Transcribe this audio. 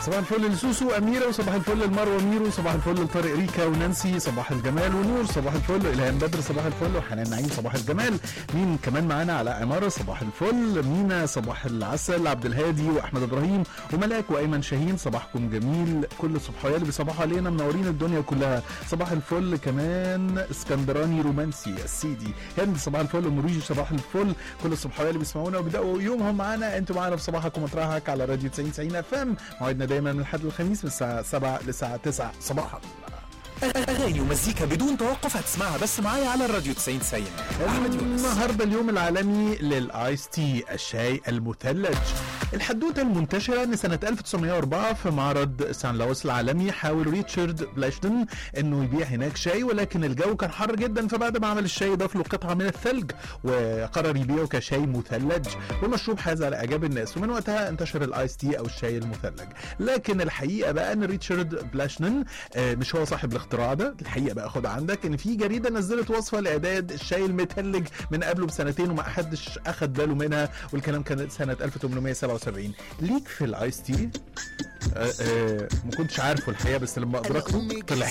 صباح الفل لسوسو أميرة وصباح الفل لمروة ميرو صباح الفل لطارق ريكا ونانسي صباح الجمال ونور صباح الفل إلهام بدر صباح الفل وحنان نعيم صباح الجمال مين كمان معانا على عمارة صباح الفل مينا صباح العسل عبد الهادي وأحمد إبراهيم وملاك وأيمن شاهين صباحكم جميل كل الصبحية اللي بيصبحوا علينا منورين الدنيا كلها صباح الفل كمان اسكندراني رومانسي السيدي هند صباح الفل ومروجي صباح الفل كل الصبحية اللي بيسمعونا وبيبداوا يومهم معانا انتوا معانا في صباحك ومطرحك على راديو 90 90 اف ام موعدنا دايما من الحد للخميس من الساعة 7 للساعة 9 صباحا اغاني ومزيكا بدون توقف هتسمعها بس معايا على الراديو 90 90 احمد يونس النهارده اليوم العالمي للايس تي الشاي المثلج الحدوته المنتشره ان سنه 1904 في معرض سان لويس العالمي حاول ريتشارد بلاشتون انه يبيع هناك شاي ولكن الجو كان حر جدا فبعد ما عمل الشاي ضاف له قطعه من الثلج وقرر يبيعه كشاي مثلج والمشروب حاز على اعجاب الناس ومن وقتها انتشر الايس تي او الشاي المثلج لكن الحقيقه بقى ان ريتشارد بلاشتون آه، مش هو صاحب الاختراع ده الحقيقه بقى خد عندك ان في جريده نزلت وصفه لاعداد الشاي المثلج من قبله بسنتين وما حدش اخد باله منها والكلام كان سنه 1877 ليك في الايس تي آه، آه، ما كنتش عارفه الحقيقه بس لما ادركته طلع